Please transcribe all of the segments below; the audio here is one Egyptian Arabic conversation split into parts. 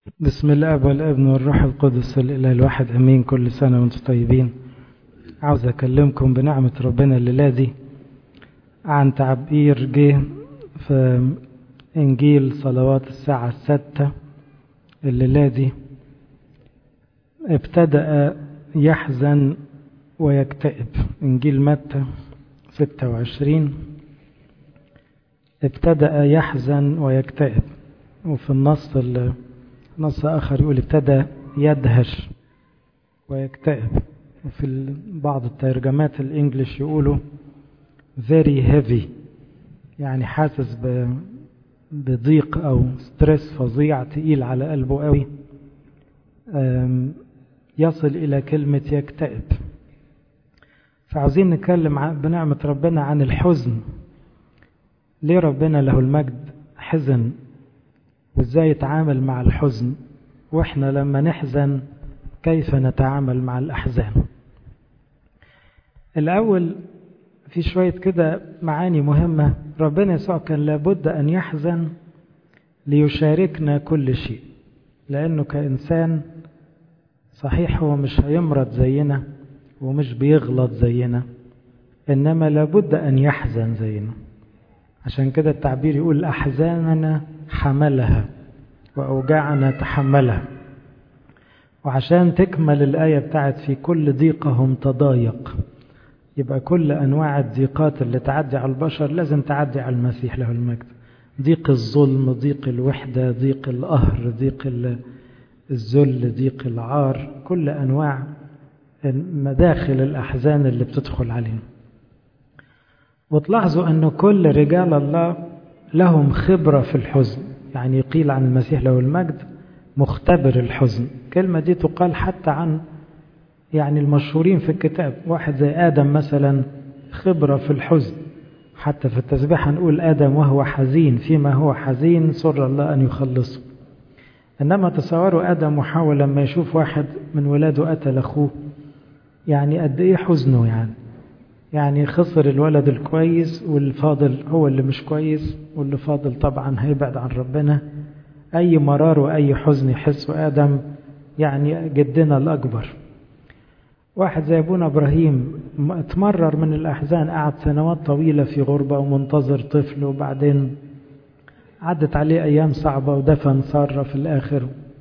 بسم الله والابن والروح القدس الإله الواحد أمين كل سنة وانتم طيبين عاوز أكلمكم بنعمة ربنا الليلة دي عن تعبير جه في إنجيل صلوات الساعة الستة الليلة دي ابتدأ يحزن ويكتئب إنجيل متى ستة وعشرين ابتدأ يحزن ويكتئب وفي النص نص آخر يقول ابتدى يدهش ويكتئب وفي بعض الترجمات الإنجليش يقولوا very heavy يعني حاسس بضيق أو ستريس فظيع تقيل على قلبه قوي يصل إلى كلمة يكتئب فعاوزين نتكلم بنعمة ربنا عن الحزن ليه ربنا له المجد حزن وازاي يتعامل مع الحزن واحنا لما نحزن كيف نتعامل مع الأحزان الأول في شوية كده معاني مهمة ربنا يسوع كان لابد أن يحزن ليشاركنا كل شيء لأنه كإنسان صحيح هو مش هيمرض زينا ومش بيغلط زينا إنما لابد أن يحزن زينا عشان كده التعبير يقول أحزاننا حملها وأوجاعنا تحملها وعشان تكمل الآية بتاعت في كل ضيقهم تضايق يبقى كل أنواع الضيقات اللي تعدي على البشر لازم تعدي على المسيح له المجد ضيق الظلم ضيق الوحدة ضيق القهر ضيق الذل ضيق العار كل أنواع مداخل الأحزان اللي بتدخل علينا وتلاحظوا أن كل رجال الله لهم خبرة في الحزن يعني قيل عن المسيح له المجد مختبر الحزن الكلمة دي تقال حتى عن يعني المشهورين في الكتاب واحد زي آدم مثلا خبرة في الحزن حتى في التسبيح هنقول آدم وهو حزين فيما هو حزين سر الله أن يخلصه إنما تصوروا آدم وحاول لما يشوف واحد من ولاده قتل أخوه يعني قد إيه حزنه يعني يعني خسر الولد الكويس والفاضل هو اللي مش كويس واللي فاضل طبعا هيبعد عن ربنا أي مرار وأي حزن يحسه آدم يعني جدنا الأكبر واحد زي أبونا إبراهيم اتمرر من الأحزان قعد سنوات طويلة في غربة ومنتظر طفل وبعدين عدت عليه أيام صعبة ودفن سارة في الآخر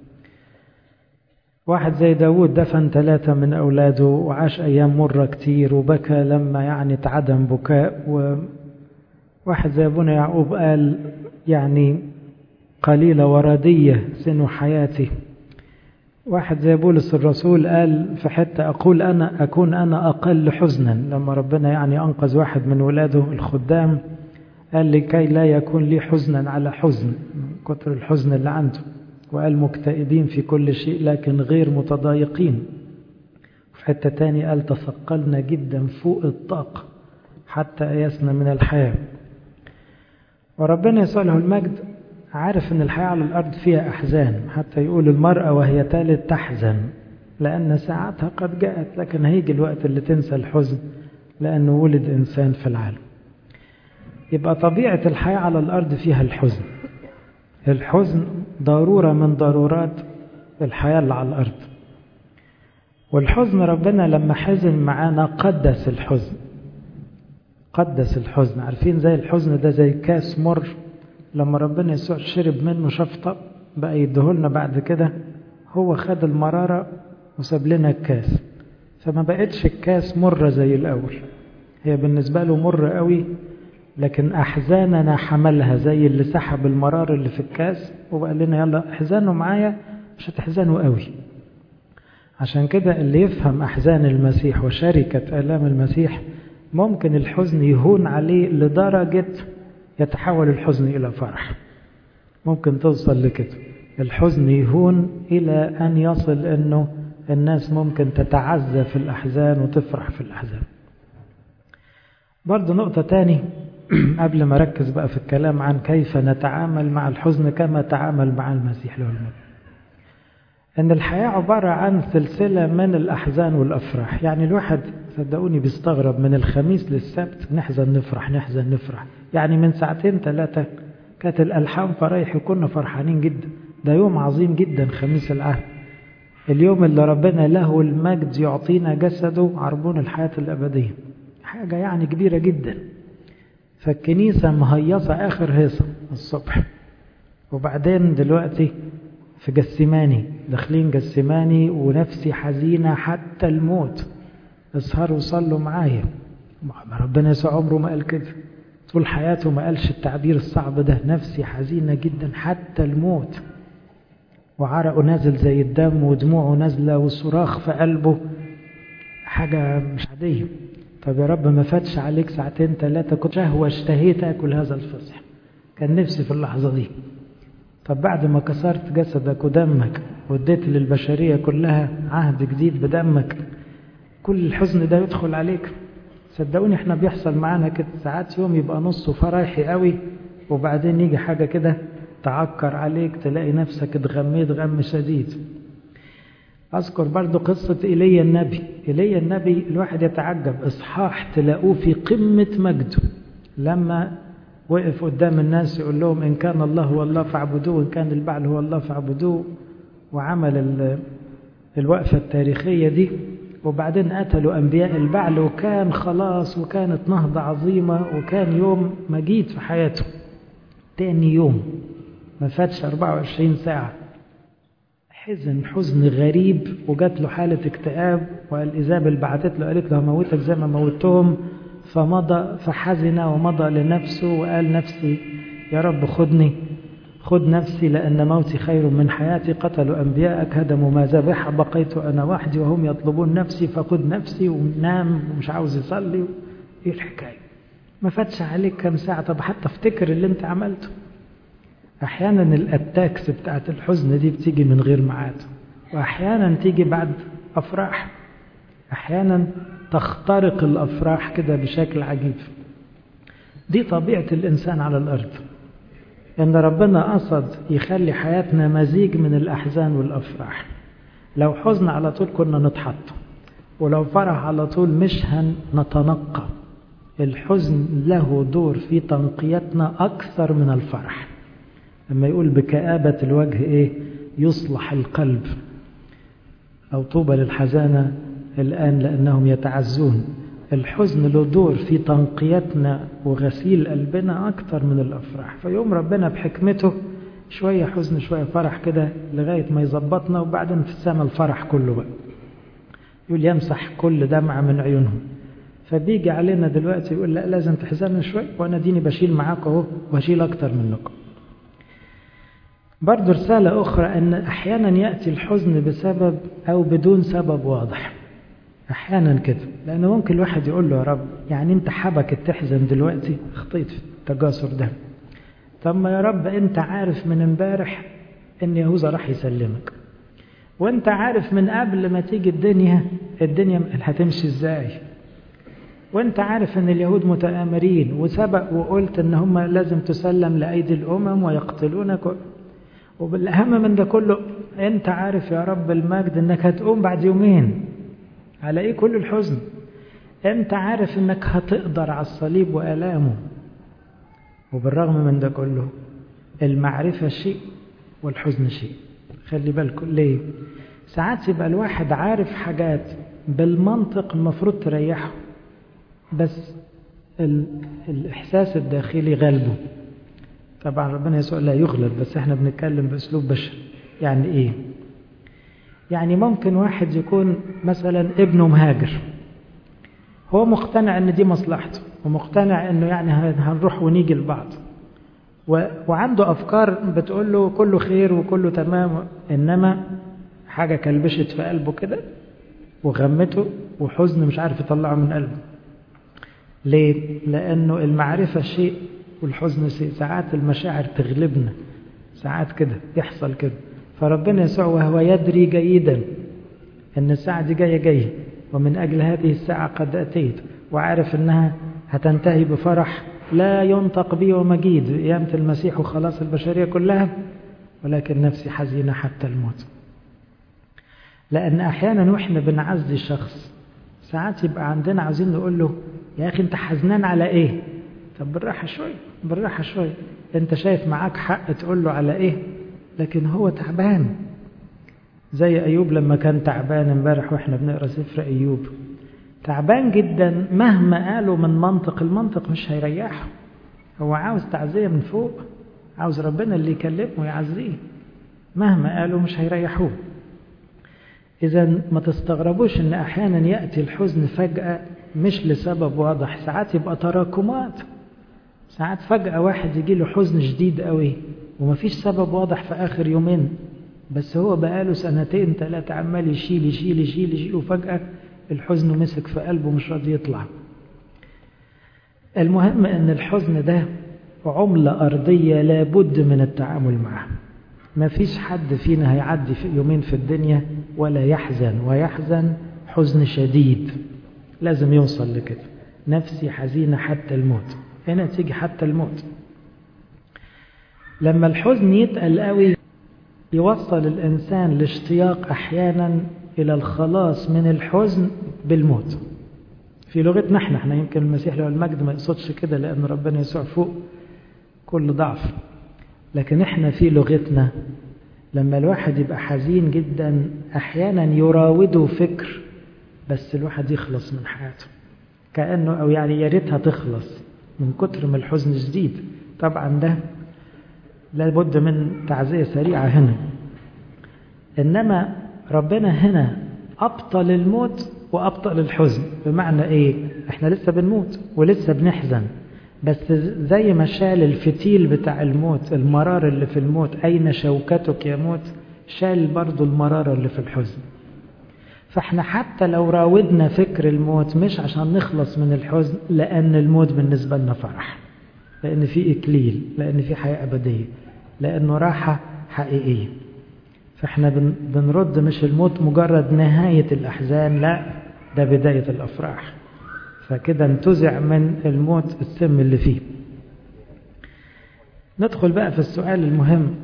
واحد زي داود دفن ثلاثة من أولاده وعاش أيام مرة كتير وبكى لما يعني اتعدم بكاء وواحد زي أبونا يعقوب قال يعني قليلة وردية سن حياتي واحد زي بولس الرسول قال في حتة أقول أنا أكون أنا أقل حزنا لما ربنا يعني أنقذ واحد من ولاده الخدام قال لكي لا يكون لي حزنا على حزن كتر الحزن اللي عنده وقال مكتئبين في كل شيء لكن غير متضايقين في حتة تاني قال تثقلنا جدا فوق الطاقة حتى أيسنا من الحياة وربنا يسوع له المجد عارف ان الحياة على الأرض فيها أحزان حتى يقول المرأة وهي تالت تحزن لأن ساعتها قد جاءت لكن هيجي الوقت اللي تنسى الحزن لأنه ولد إنسان في العالم يبقى طبيعة الحياة على الأرض فيها الحزن الحزن ضرورة من ضرورات الحياة اللي على الأرض والحزن ربنا لما حزن معانا قدس الحزن قدس الحزن عارفين زي الحزن ده زي كاس مر لما ربنا يسوع شرب منه شفطة بقى يديهولنا بعد كده هو خد المرارة وساب لنا الكاس فما بقتش الكاس مرة زي الأول هي بالنسبة له مر قوي لكن أحزاننا حملها زي اللي سحب المرار اللي في الكاس وبقى لنا يلا احزنوا معايا مش هتحزنوا قوي عشان كده اللي يفهم أحزان المسيح وشركة آلام المسيح ممكن الحزن يهون عليه لدرجة يتحول الحزن إلى فرح ممكن توصل لكده الحزن يهون إلى أن يصل أنه الناس ممكن تتعزى في الأحزان وتفرح في الأحزان برضو نقطة تاني قبل ما ركز بقى في الكلام عن كيف نتعامل مع الحزن كما تعامل مع المسيح له المجد ان الحياة عبارة عن سلسلة من الأحزان والأفراح يعني الواحد صدقوني بيستغرب من الخميس للسبت نحزن نفرح نحزن نفرح يعني من ساعتين ثلاثة كانت الألحان فرايح كنا فرحانين جدا ده يوم عظيم جدا خميس العهد اليوم اللي ربنا له المجد يعطينا جسده عربون الحياة الأبدية حاجة يعني كبيرة جدا فالكنيسة مهيصة آخر هيصة الصبح وبعدين دلوقتي في جسماني داخلين جسماني ونفسي حزينة حتى الموت اسهروا وصلوا معايا ربنا يسوع عمره ما قال كده طول حياته ما قالش التعبير الصعب ده نفسي حزينة جدا حتى الموت وعرقه نازل زي الدم ودموعه نازلة وصراخ في قلبه حاجة مش عادية طب يا رب ما فاتش عليك ساعتين ثلاثة كنت شهوة اشتهيت أكل هذا الفصح كان نفسي في اللحظة دي طب بعد ما كسرت جسدك ودمك واديت للبشرية كلها عهد جديد بدمك كل الحزن ده يدخل عليك صدقوني احنا بيحصل معانا كده ساعات يوم يبقى نصه فرايحي قوي وبعدين يجي حاجة كده تعكر عليك تلاقي نفسك اتغميت غم شديد أذكر برضو قصة إيليا النبي إيليا النبي الواحد يتعجب إصحاح تلاقوه في قمة مجده لما وقف قدام الناس يقول لهم إن كان الله هو الله فاعبدوه إن كان البعل هو الله فاعبدوه وعمل الوقفة التاريخية دي وبعدين قتلوا أنبياء البعل وكان خلاص وكانت نهضة عظيمة وكان يوم مجيد في حياته تاني يوم ما فاتش 24 ساعة حزن حزن غريب وجات له حالة اكتئاب وقال إيزابل بعتت له قالت له هموتك زي ما موتهم فمضى فحزن ومضى لنفسه وقال نفسي يا رب خدني خد نفسي لأن موتي خير من حياتي قتلوا أنبياءك هدموا ما ذبح بقيت أنا وحدي وهم يطلبون نفسي فخد نفسي ونام ومش عاوز يصلي إيه الحكاية ما فاتش عليك كم ساعة طب حتى افتكر اللي انت عملته أحيانا الأتاكس بتاعت الحزن دي بتيجي من غير ميعاد وأحيانا تيجي بعد أفراح أحيانا تخترق الأفراح كده بشكل عجيب دي طبيعة الإنسان على الأرض إن ربنا قصد يخلي حياتنا مزيج من الأحزان والأفراح لو حزن على طول كنا نتحط ولو فرح على طول مش هنتنقى الحزن له دور في تنقيتنا أكثر من الفرح لما يقول بكآبة الوجه إيه يصلح القلب أو طوبى للحزانة الآن لأنهم يتعزون الحزن له دور في تنقيتنا وغسيل قلبنا أكثر من الأفراح فيوم ربنا بحكمته شوية حزن شوية فرح كده لغاية ما يظبطنا وبعدين في السماء الفرح كله بقى يقول يمسح كل دمعة من عيونهم فبيجي علينا دلوقتي يقول لا لازم تحزنوا شوية وأنا ديني بشيل معاكم أهو وهشيل أكتر منكم برضه رسالة أخرى أن أحيانا يأتي الحزن بسبب أو بدون سبب واضح أحيانا كده لأنه ممكن الواحد يقول له يا رب يعني أنت حبك تحزن دلوقتي خطيت في التجاسر ده طب ما يا رب أنت عارف من امبارح أن يهوذا راح يسلمك وأنت عارف من قبل ما تيجي الدنيا الدنيا هتمشي إزاي وانت عارف ان اليهود متآمرين وسبق وقلت ان هم لازم تسلم لأيدي الأمم ويقتلونك وبالأهم من ده كله انت عارف يا رب المجد انك هتقوم بعد يومين على ايه كل الحزن انت عارف انك هتقدر على الصليب وآلامه وبالرغم من ده كله المعرفة شيء والحزن شيء خلي بالكم ليه ساعات يبقى الواحد عارف حاجات بالمنطق المفروض تريحه بس الإحساس الداخلي غالبه طبعا ربنا يسوع لا يغلب بس احنا بنتكلم بأسلوب بشري يعني ايه يعني ممكن واحد يكون مثلا ابنه مهاجر هو مقتنع ان دي مصلحته ومقتنع انه يعني هنروح ونيجي لبعض وعنده افكار بتقول له كله خير وكله تمام انما حاجه كلبشت في قلبه كده وغمته وحزن مش عارف يطلعه من قلبه ليه؟ لأنه المعرفة شيء والحزن شيء ساعات المشاعر تغلبنا ساعات كده يحصل كده فربنا يسوع وهو يدري جيدا أن الساعة دي جاية جاية ومن أجل هذه الساعة قد أتيت وعارف أنها هتنتهي بفرح لا ينطق بي ومجيد قيامة المسيح وخلاص البشرية كلها ولكن نفسي حزينة حتى الموت لأن أحيانا وإحنا بنعزي شخص ساعات يبقى عندنا عاوزين نقول له يا أخي أنت حزنان على إيه طب بالراحة شوية بالراحة شوية أنت شايف معاك حق تقول له على إيه لكن هو تعبان زي أيوب لما كان تعبان امبارح واحنا بنقرا سفر أيوب تعبان جدا مهما قالوا من منطق المنطق مش هيريحه هو عاوز تعزية من فوق عاوز ربنا اللي يكلمه ويعزيه مهما قالوا مش هيريحوه إذا ما تستغربوش إن أحيانا يأتي الحزن فجأة مش لسبب واضح ساعات يبقى تراكمات ساعات فجأة واحد يجي له حزن شديد قوي ومفيش سبب واضح في آخر يومين بس هو بقاله سنتين ثلاثة عمال يشيل يشيل يشيل يشيل وفجأة الحزن مسك في قلبه مش راضي يطلع المهم ان الحزن ده عملة أرضية لابد من التعامل معها ما فيش حد فينا هيعدي في يومين في الدنيا ولا يحزن ويحزن حزن شديد لازم يوصل لكده نفسي حزينة حتى الموت هنا تيجي حتى الموت لما الحزن يتقل قوي يوصل الإنسان لاشتياق أحيانا إلى الخلاص من الحزن بالموت في لغتنا احنا احنا يمكن المسيح له المجد ما يقصدش كده لأن ربنا يسوع فوق كل ضعف لكن احنا في لغتنا لما الواحد يبقى حزين جدا أحيانا يراوده فكر بس الواحد يخلص من حياته كأنه أو يعني يا ريتها تخلص من كتر ما الحزن شديد طبعا ده لابد من تعزية سريعة هنا إنما ربنا هنا أبطل الموت وأبطل الحزن بمعنى إيه إحنا لسه بنموت ولسه بنحزن بس زي ما شال الفتيل بتاع الموت المرار اللي في الموت أين شوكتك يا موت شال برضو المرارة اللي في الحزن فاحنا حتى لو راودنا فكر الموت مش عشان نخلص من الحزن لأن الموت بالنسبة لنا فرح لأن في إكليل لأن في حياة أبدية لأنه راحة حقيقية فاحنا بنرد مش الموت مجرد نهاية الأحزان لا ده بداية الأفراح فكده انتزع من الموت السم اللي فيه ندخل بقى في السؤال المهم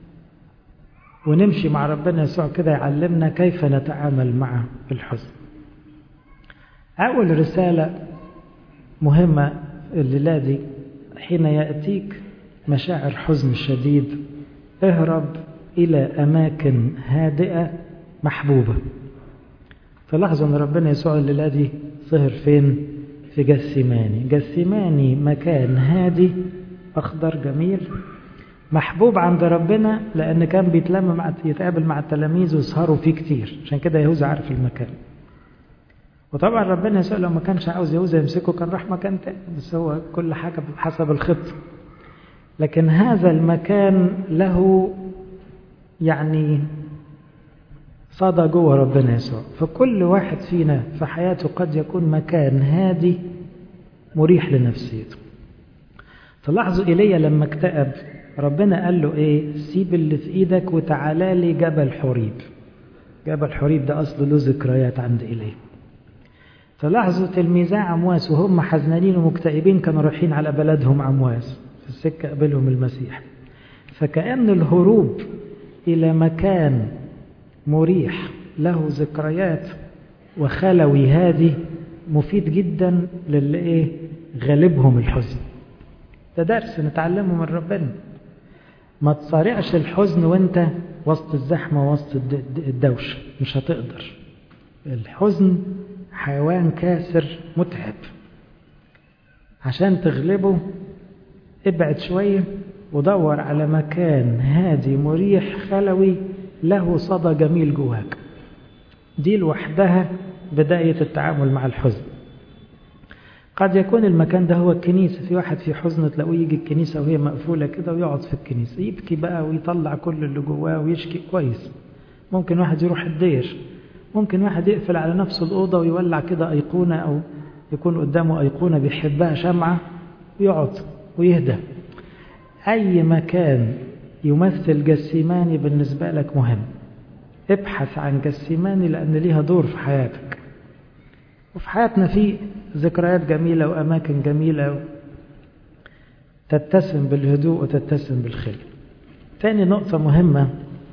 ونمشي مع ربنا يسوع كده يعلمنا كيف نتعامل مع الحزن أول رسالة مهمة الليلة دي حين يأتيك مشاعر حزن شديد اهرب إلى أماكن هادئة محبوبة تلاحظوا أن ربنا يسوع الليلة دي ظهر فين في جسيماني جسيماني مكان هادي أخضر جميل محبوب عند ربنا لأن كان بيتلم مع يتقابل مع التلاميذ ويسهروا فيه كتير عشان كده يهوذا عارف المكان وطبعا ربنا يسوع لو ما كانش عاوز يهوذا يمسكه كان راح مكان تاني بس هو كل حاجة حسب الخطة لكن هذا المكان له يعني صدى جوه ربنا يسوع فكل واحد فينا في حياته قد يكون مكان هادي مريح لنفسيته تلاحظوا إيليا لما اكتئب ربنا قال له ايه سيب اللي في ايدك وتعالى لي جبل حريب جبل حريب ده اصله له ذكريات عند ايليا تلاحظوا تلميذا عمواس وهم حزنانين ومكتئبين كانوا رايحين على بلدهم عمواس في السكة قبلهم المسيح فكأن الهروب إلى مكان مريح له ذكريات وخلوي هادي مفيد جدا للي ايه غالبهم الحزن ده درس نتعلمه من ربنا ما تصارعش الحزن وانت وسط الزحمة وسط الدوشة مش هتقدر الحزن حيوان كاسر متعب عشان تغلبه ابعد شوية ودور على مكان هادي مريح خلوي له صدى جميل جواك دي لوحدها بداية التعامل مع الحزن قد يكون المكان ده هو الكنيسة في واحد في حزن تلاقوه يجي الكنيسة وهي مقفولة كده ويقعد في الكنيسة يبكي بقى ويطلع كل اللي جواه ويشكي كويس ممكن واحد يروح الدير ممكن واحد يقفل على نفسه الأوضة ويولع كده أيقونة أو يكون قدامه أيقونة بيحبها شمعة ويقعد ويهدى أي مكان يمثل جسيماني بالنسبة لك مهم ابحث عن جسيماني لأن ليها دور في حياتك وفي حياتنا في ذكريات جميلة وأماكن جميلة تتسم بالهدوء وتتسم بالخير تاني نقطة مهمة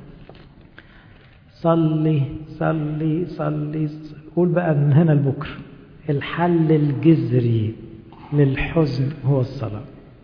صلي صلي صلي قول بقى من هنا لبكرة الحل الجذري للحزن هو الصلاة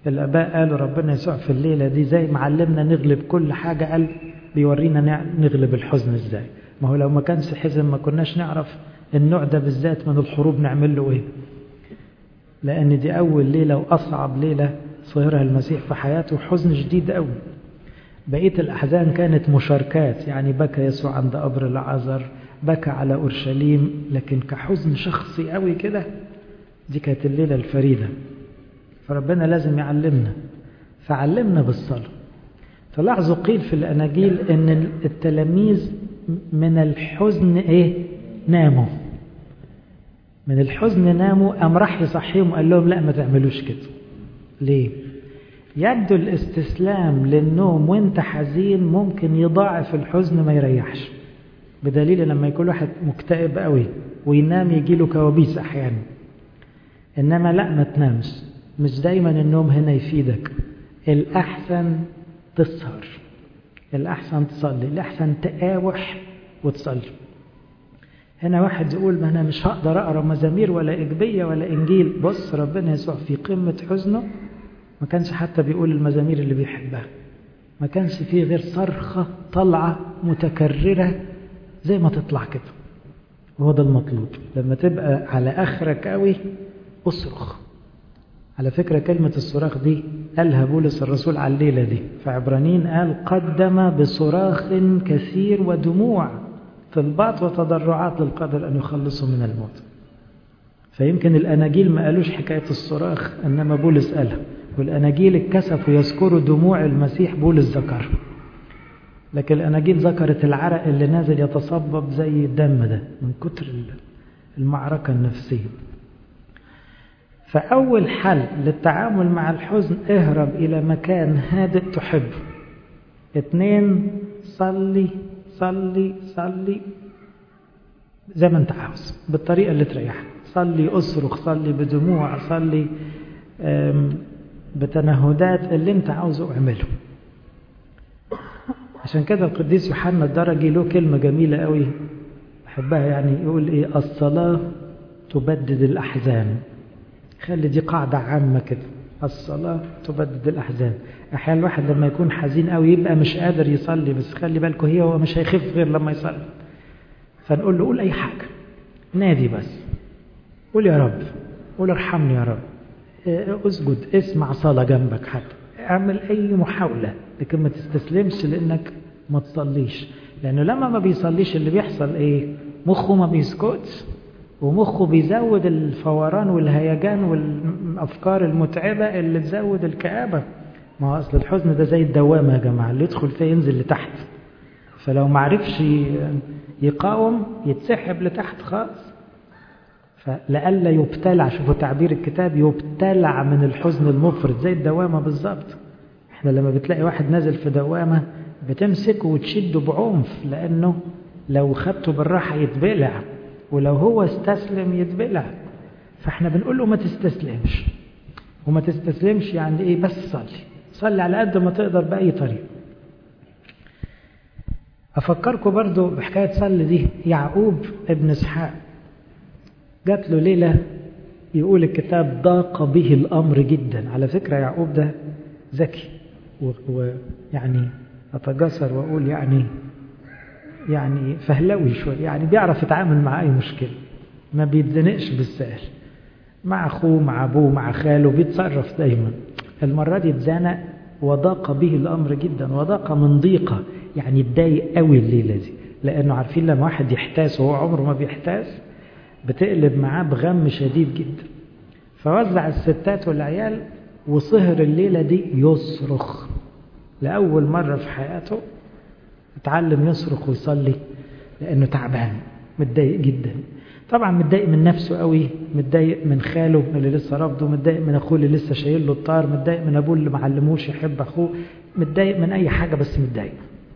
الآباء قالوا ربنا يسوع في الليلة دي زي ما علمنا نغلب كل حاجة قال بيورينا نغلب الحزن ازاي ما هو لو ما كانش حزن ما كناش نعرف النوع ده بالذات من الحروب نعمل له ايه لأن دي أول ليلة وأصعب ليلة صهرها المسيح في حياته حزن شديد قوي بقية الأحزان كانت مشاركات يعني بكى يسوع عند قبر العذر بكى على أورشليم لكن كحزن شخصي قوي كده دي كانت الليلة الفريدة فربنا لازم يعلمنا فعلمنا بالصلاة فلاحظوا قيل في الأناجيل أن التلاميذ من الحزن إيه ناموا من الحزن ناموا قام راح يصحيهم وقال لهم لا ما تعملوش كده ليه يبدو الاستسلام للنوم وانت حزين ممكن يضاعف الحزن ما يريحش بدليل لما يكون واحد مكتئب قوي وينام يجي له كوابيس احيانا انما لا ما تنامش مش دايما النوم هنا يفيدك الاحسن تسهر الاحسن تصلي الاحسن تقاوح وتصلي هنا واحد يقول ما انا مش هقدر اقرا مزامير ولا اجبيه ولا انجيل بص ربنا يسوع في قمه حزنه ما كانش حتى بيقول المزامير اللي بيحبها ما كانش فيه غير صرخه طالعه متكرره زي ما تطلع كده وهو ده المطلوب لما تبقى على اخرك قوي اصرخ على فكره كلمه الصراخ دي قالها بولس الرسول على الليله دي في عبرانيين قال قدم بصراخ كثير ودموع طلبات وتضرعات للقدر أن يخلصوا من الموت فيمكن الأناجيل ما قالوش حكاية الصراخ إنما بولس قالها والأناجيل اتكسفوا يذكروا دموع المسيح بولس ذكر لكن الأناجيل ذكرت العرق اللي نازل يتصبب زي الدم ده من كتر المعركة النفسية فأول حل للتعامل مع الحزن اهرب إلى مكان هادئ تحبه اثنين صلي صلي صلي زي ما انت عاوز بالطريقة اللي تريحك صلي اصرخ صلي بدموع صلي بتنهدات اللي انت عاوزه اعمله عشان كده القديس يوحنا الدرجي له كلمة جميلة قوي بحبها يعني يقول ايه الصلاة تبدد الأحزان خلي دي قاعدة عامة كده الصلاة تبدد الأحزان أحيانا الواحد لما يكون حزين قوي يبقى مش قادر يصلي بس خلي بالكم هي هو مش هيخف غير لما يصلي فنقول له قول أي حاجة نادي بس قول يا رب قول ارحمني يا رب اسجد اسمع صلاة جنبك حتى اعمل أي محاولة لكن ما تستسلمش لأنك ما تصليش لأنه لما ما بيصليش اللي بيحصل إيه مخه ما بيسكتش ومخه بيزود الفوران والهيجان والأفكار المتعبة اللي تزود الكآبة ما هو أصل الحزن ده زي الدوامة يا جماعة اللي يدخل فيه ينزل لتحت فلو ما عرفش يقاوم يتسحب لتحت خالص فلألا يبتلع شوفوا تعبير الكتاب يبتلع من الحزن المفرط زي الدوامة بالظبط احنا لما بتلاقي واحد نازل في دوامة بتمسكه وتشده بعنف لأنه لو خدته بالراحة يتبلع ولو هو استسلم يتبلع فاحنا بنقول له ما تستسلمش وما تستسلمش يعني ايه بس صلي صلي على قد ما تقدر بأي طريقة أفكركم برضو بحكاية صلي دي يعقوب ابن اسحاق جات له ليلة يقول الكتاب ضاق به الأمر جدا على فكرة يعقوب ده ذكي ويعني أتجسر وأقول يعني يعني فهلوي شوية يعني بيعرف يتعامل مع أي مشكلة ما بيتزنقش بالسهل مع أخوه مع أبوه مع خاله بيتصرف دايما المرة دي اتزنق وضاق به الأمر جدا وضاق من ضيقة يعني اتضايق قوي الليلة دي لأنه عارفين لما واحد يحتاس وهو عمره ما بيحتاس بتقلب معاه بغم شديد جدا فوزع الستات والعيال وسهر الليلة دي يصرخ لأول مرة في حياته اتعلم يصرخ ويصلي لأنه تعبان متضايق جدا طبعا متضايق من نفسه قوي متضايق من خاله اللي لسه رافضه متضايق من اخوه اللي لسه شايل له الطار متضايق من ابوه اللي ما علموش يحب اخوه متضايق من اي حاجه بس متضايق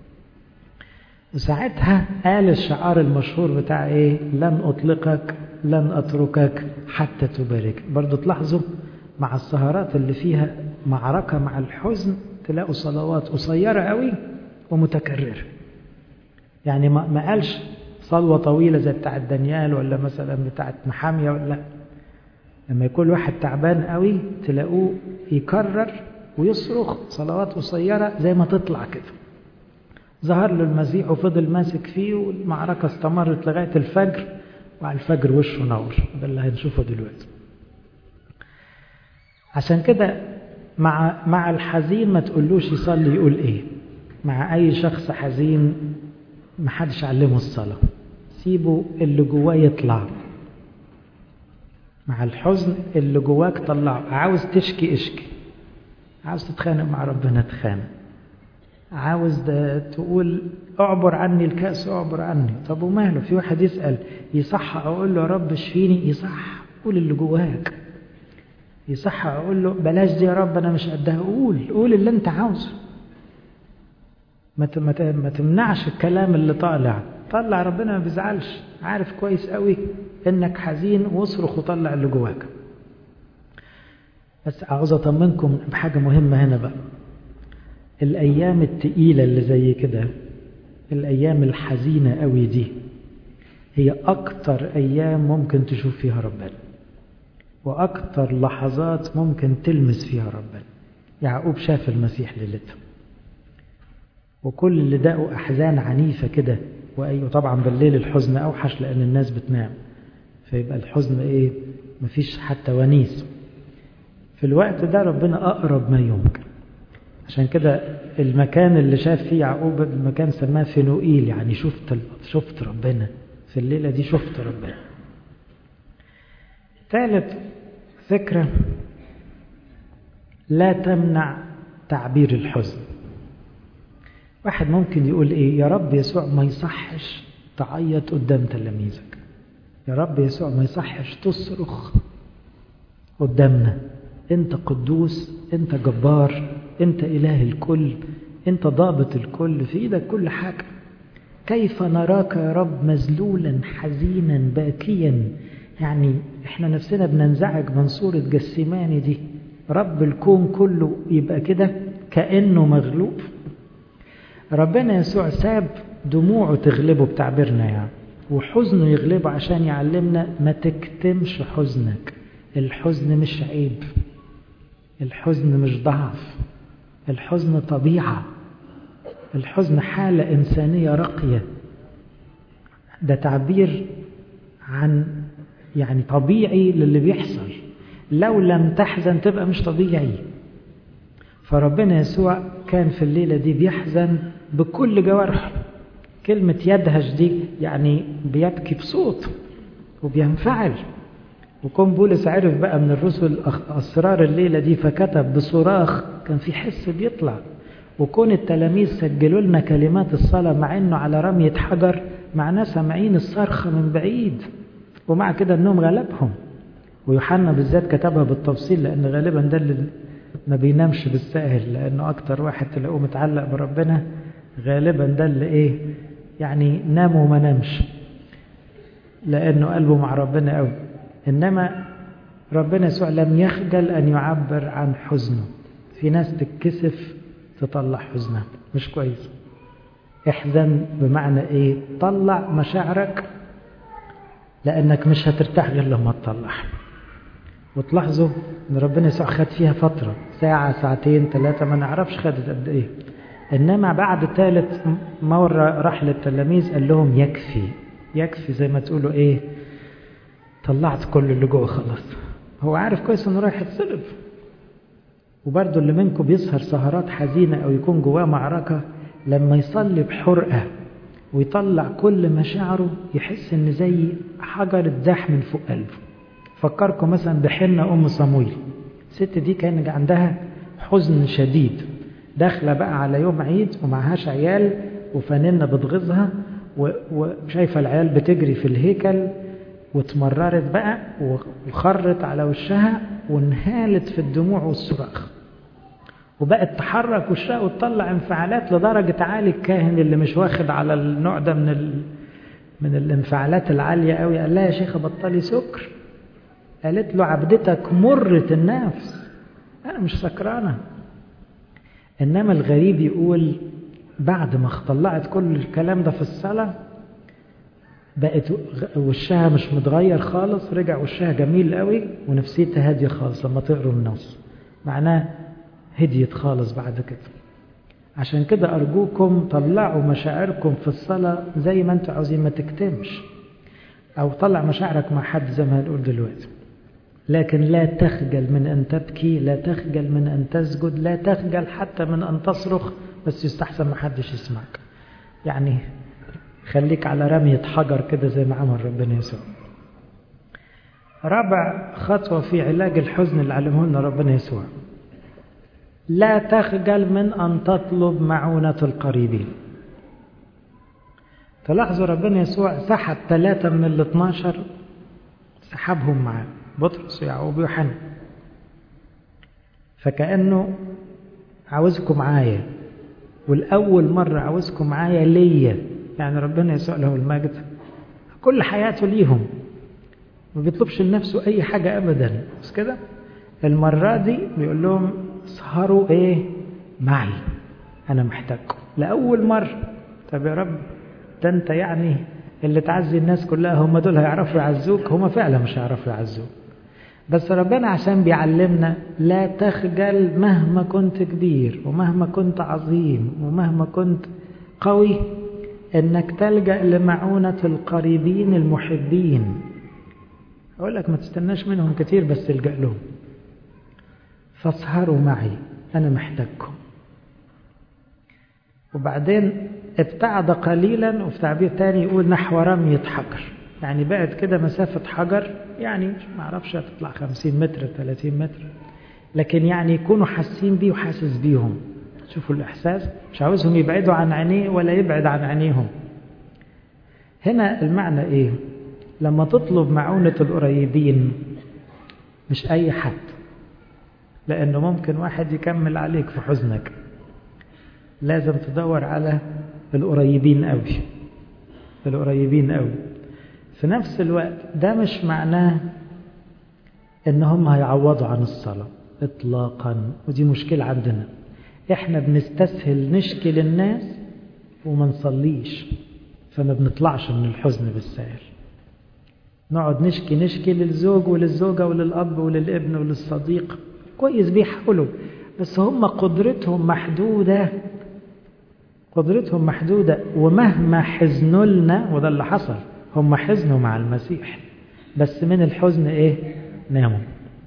وساعتها قال الشعار المشهور بتاع ايه لن اطلقك لن اتركك حتى تبارك برضو تلاحظوا مع السهرات اللي فيها معركة مع الحزن تلاقوا صلوات قصيرة قوي ومتكررة يعني ما قالش صلوة طويلة زي بتاعت دانيال ولا مثلا بتاعت محامية ولا لما يكون واحد تعبان قوي تلاقوه يكرر ويصرخ صلوات قصيرة زي ما تطلع كده ظهر له المسيح وفضل ماسك فيه والمعركة استمرت لغاية الفجر وعلى الفجر وشه نور ده اللي هنشوفه دلوقتي عشان كده مع مع الحزين ما تقولوش يصلي يقول ايه مع اي شخص حزين ما حدش علمه الصلاة سيبه اللي جواه يطلع مع الحزن اللي جواك طلعه عاوز تشكي اشكي عاوز تتخانق مع ربنا تخانق عاوز تقول اعبر عني الكأس اعبر عني طب وماله في واحد يسأل يصح اقول له يا رب اشفيني يصح قول اللي جواك يصح اقول له بلاش دي يا رب انا مش قدها قول قول اللي انت عاوزه ما ما تمنعش الكلام اللي طالع طلع ربنا ما بيزعلش عارف كويس قوي انك حزين واصرخ وطلع اللي جواك بس عاوز اطمنكم بحاجه مهمه هنا بقى الايام التقيله اللي زي كده الايام الحزينه قوي دي هي اكتر ايام ممكن تشوف فيها ربنا واكتر لحظات ممكن تلمس فيها ربنا يعقوب شاف المسيح ليلتها وكل اللي دقوا احزان عنيفه كده وايوه طبعا بالليل الحزن اوحش لان الناس بتنام فيبقى الحزن ايه مفيش حتى ونيس في الوقت ده ربنا اقرب ما يمكن عشان كده المكان اللي شاف فيه يعقوب المكان سماه فينوئيل يعني شفت شفت ربنا في الليله دي شفت ربنا ثالث فكره لا تمنع تعبير الحزن واحد ممكن يقول ايه يا رب يسوع ما يصحش تعيط قدام تلاميذك يا رب يسوع ما يصحش تصرخ قدامنا انت قدوس انت جبار انت اله الكل انت ضابط الكل في ايدك كل حاجه كيف نراك يا رب مذلولا حزينا باكيا يعني احنا نفسنا بننزعج من صوره جسيماني دي رب الكون كله يبقى كده كانه مغلوب ربنا يسوع ساب دموعه تغلبه بتعبيرنا يعني وحزنه يغلبه عشان يعلمنا ما تكتمش حزنك الحزن مش عيب الحزن مش ضعف الحزن طبيعة الحزن حالة إنسانية راقية ده تعبير عن يعني طبيعي للي بيحصل لو لم تحزن تبقى مش طبيعي فربنا يسوع كان في الليلة دي بيحزن بكل جوارحه كلمة يدهش دي يعني بيبكي بصوت وبينفعل وكون بولس عرف بقى من الرسل أسرار الليلة دي فكتب بصراخ كان في حس بيطلع وكون التلاميذ سجلوا لنا كلمات الصلاة مع انه على رمية حجر معناه سامعين الصرخة من بعيد ومع كده النوم غلبهم ويوحنا بالذات كتبها بالتفصيل لان غالبا ده اللي ما بينامش بالساهل لانه اكتر واحد تلاقوه متعلق بربنا غالبا ده اللي ايه يعني نام وما نامش لانه قلبه مع ربنا قوي انما ربنا يسوع لم يخجل ان يعبر عن حزنه في ناس تتكسف تطلع حزنها مش كويس احزن بمعنى ايه طلع مشاعرك لانك مش هترتاح غير لما تطلعها وتلاحظوا ان ربنا يسوع خد فيها فتره ساعه ساعتين ثلاثه ما نعرفش خدت قد ايه انما بعد ثالث مره راح للتلاميذ قال لهم يكفي يكفي زي ما تقولوا ايه طلعت كل اللي جوه خلاص هو عارف كويس انه رايح يتصلب وبرضه اللي منكم بيسهر سهرات حزينه او يكون جواه معركه لما يصلي بحرقه ويطلع كل مشاعره يحس ان زي حجر اتزاح من فوق قلبه فكركم مثلا بحنة أم صمويل الست دي كان عندها حزن شديد داخلة بقى على يوم عيد ومعهاش عيال وفنانة بتغيظها وشايفة العيال بتجري في الهيكل واتمررت بقى وخرت على وشها وانهالت في الدموع والصراخ وبقت تحرك وشها وتطلع انفعالات لدرجة عالي الكاهن اللي مش واخد على النوع ده من ال... من الانفعالات العالية قوي قال لها يا شيخة بطلي سكر قالت له عبدتك مرة النفس أنا مش سكرانة إنما الغريب يقول بعد ما طلعت كل الكلام ده في الصلاة بقت وشها مش متغير خالص رجع وشها جميل قوي ونفسيتها هادية خالص لما تقروا النص معناه هديت خالص بعد كده عشان كده أرجوكم طلعوا مشاعركم في الصلاة زي ما انتوا عاوزين ما تكتمش أو طلع مشاعرك مع حد زي ما هنقول دلوقتي لكن لا تخجل من أن تبكي لا تخجل من أن تسجد لا تخجل حتى من أن تصرخ بس يستحسن ما حدش يسمعك يعني خليك على رمية حجر كده زي ما عمل ربنا يسوع رابع خطوة في علاج الحزن اللي علمه لنا ربنا يسوع لا تخجل من أن تطلب معونة القريبين تلاحظوا ربنا يسوع سحب ثلاثة من ال 12 سحبهم معاه بطرس ويعقوب ويوحنا فكأنه عاوزكم معايا والأول مرة عاوزكم معايا ليا يعني ربنا يسوع له المجد كل حياته ليهم ما بيطلبش لنفسه أي حاجة أبدا بس كده المرة دي بيقول لهم اسهروا إيه معي أنا محتاجكم لأول مرة طب يا رب ده أنت يعني اللي تعزي الناس كلها هم دول هيعرفوا يعزوك هم فعلا مش هيعرفوا يعزوك بس ربنا عشان بيعلمنا لا تخجل مهما كنت كبير ومهما كنت عظيم ومهما كنت قوي انك تلجأ لمعونة القريبين المحبين اقول لك ما تستناش منهم كتير بس الجأ لهم فاسهروا معي انا محتاجكم وبعدين ابتعد قليلا وفي تعبير تاني يقول نحو رمية حجر يعني بعد كده مسافة حجر يعني ما اعرفش هتطلع 50 متر 30 متر لكن يعني يكونوا حاسين بيه وحاسس بيهم شوفوا الإحساس مش عاوزهم يبعدوا عن عينيه ولا يبعد عن عينيهم هنا المعنى إيه لما تطلب معونة القريبين مش أي حد لأنه ممكن واحد يكمل عليك في حزنك لازم تدور على القريبين قوي القريبين قوي في نفس الوقت ده مش معناه ان هم هيعوضوا عن الصلاة اطلاقا ودي مشكلة عندنا احنا بنستسهل نشكي للناس وما نصليش فما بنطلعش من الحزن بالسهل نقعد نشكي نشكي للزوج وللزوجة وللأب وللابن وللصديق كويس بيحاولوا بس هم قدرتهم محدودة قدرتهم محدودة ومهما حزنوا لنا وده اللي حصل هم حزنوا مع المسيح بس من الحزن ايه ناموا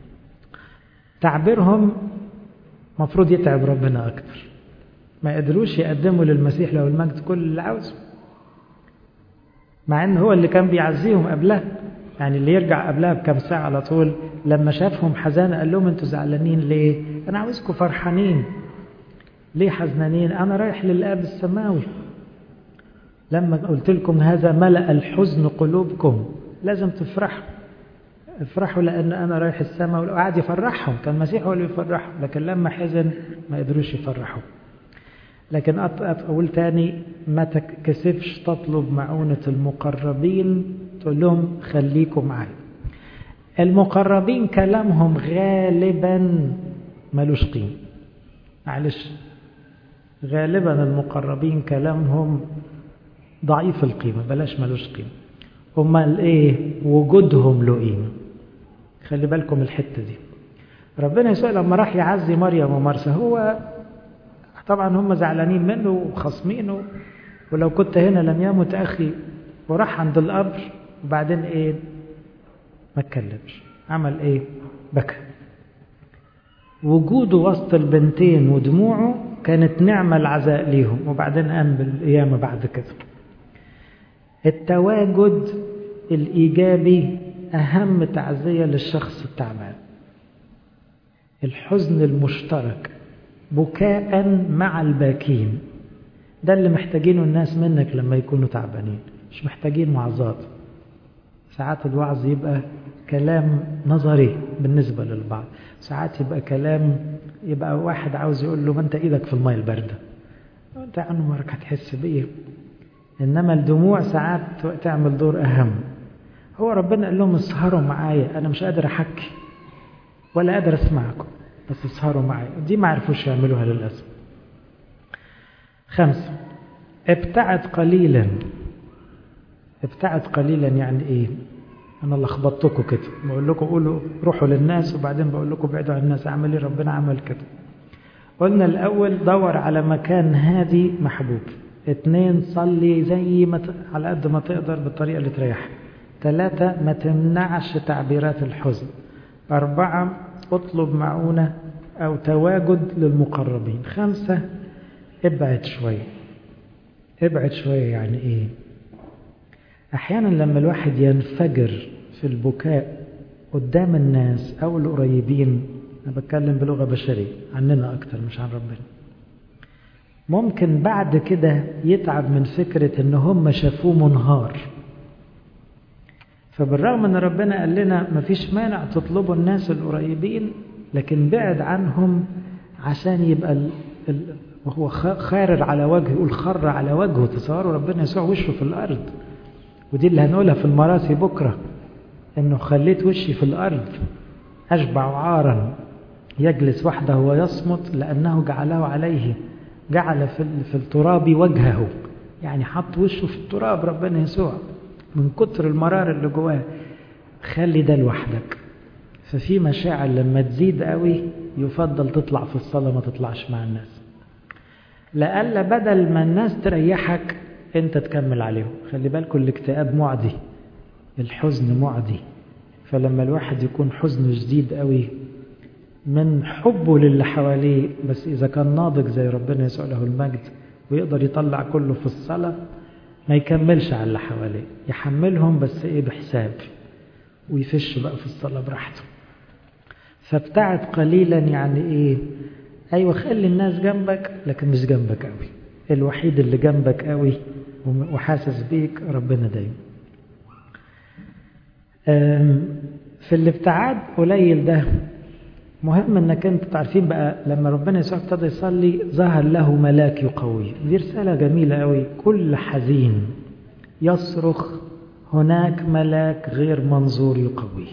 تعبيرهم مفروض يتعب ربنا اكتر ما قدروش يقدموا للمسيح له المجد كل اللي عاوزه مع ان هو اللي كان بيعزيهم قبلها يعني اللي يرجع قبلها بكم ساعة على طول لما شافهم حزانة قال لهم انتوا زعلانين ليه انا عاوزكم فرحانين ليه حزنانين انا رايح للاب السماوي لما قلت لكم هذا ملأ الحزن قلوبكم لازم تفرحوا افرحوا لأن أنا رايح السماء وقعد يفرحهم كان المسيح هو اللي يفرحهم لكن لما حزن ما قدروش يفرحوا لكن أقول تاني ما تكسفش تطلب معونة المقربين تقول لهم خليكم معي المقربين كلامهم غالبا ملوش قيمة معلش غالبا المقربين كلامهم ضعيف القيمة بلاش ملوش قيمة امال ايه وجودهم له قيمة خلي بالكم الحتة دي ربنا يسوع لما راح يعزي مريم ومرسى هو طبعا هم زعلانين منه وخصمينه ولو كنت هنا لم يمت اخي وراح عند القبر وبعدين ايه ما اتكلمش عمل ايه بكى وجوده وسط البنتين ودموعه كانت نعمة العزاء ليهم وبعدين قام بالقيامة بعد كده التواجد الإيجابي أهم تعزية للشخص التعبان الحزن المشترك بكاء مع الباكين ده اللي محتاجينه الناس منك لما يكونوا تعبانين مش محتاجين وعظات ساعات الوعظ يبقى كلام نظري بالنسبة للبعض ساعات يبقى كلام يبقى واحد عاوز يقول له ما انت ايدك في المية الباردة انت عمرك هتحس بايه انما الدموع ساعات تعمل دور اهم هو ربنا قال لهم اسهروا معايا انا مش قادر احكي ولا قادر اسمعكم بس اسهروا معايا دي ما عرفوش يعملوها للاسف خمسة ابتعد قليلا ابتعد قليلا يعني ايه انا لخبطتكم كده بقول لكم قولوا روحوا للناس وبعدين بقول لكم ابعدوا عن الناس اعمل ايه ربنا عمل كده قلنا الاول دور على مكان هادي محبوب اتنين صلي زي ما ت... على قد ما تقدر بالطريقه اللي تريحك ثلاثة ما تمنعش تعبيرات الحزن أربعة اطلب معونة أو تواجد للمقربين خمسة ابعد شوية ابعد شوية يعني إيه أحيانا لما الواحد ينفجر في البكاء قدام الناس أو القريبين أنا بتكلم بلغة بشرية عننا أكتر مش عن ربنا ممكن بعد كده يتعب من فكرة إن هم شافوه منهار فبالرغم ان ربنا قال لنا مفيش مانع تطلبوا الناس القريبين لكن بعد عنهم عشان يبقى ال... ال... وهو خارر على وجهه يقول خر على وجهه تصوروا ربنا يسوع وشه في الارض ودي اللي هنقولها في المراسي بكره انه خليت وشي في الارض اشبع عارا يجلس وحده ويصمت لانه جعله عليه جعل في, في التراب وجهه يعني حط وشه في التراب ربنا يسوع من كتر المرار اللي جواه خلي ده لوحدك ففي مشاعر لما تزيد قوي يفضل تطلع في الصلاة ما تطلعش مع الناس لألا بدل ما الناس تريحك انت تكمل عليهم خلي بالكم الاكتئاب معدي الحزن معدي فلما الواحد يكون حزنه شديد قوي من حبه للي حواليه بس إذا كان ناضج زي ربنا يسوع له المجد ويقدر يطلع كله في الصلاة ما يكملش على اللي حواليه يحملهم بس ايه بحساب ويفش بقى في الصلاة براحته فابتعد قليلا يعني ايه ايوه خلي الناس جنبك لكن مش جنبك قوي الوحيد اللي جنبك قوي وحاسس بيك ربنا دايما في الابتعاد قليل ده مهم انك انت تعرفين بقى لما ربنا يسوع ابتدى يصلي ظهر له ملاك يقوي دي رساله جميله قوي كل حزين يصرخ هناك ملاك غير منظور يقويه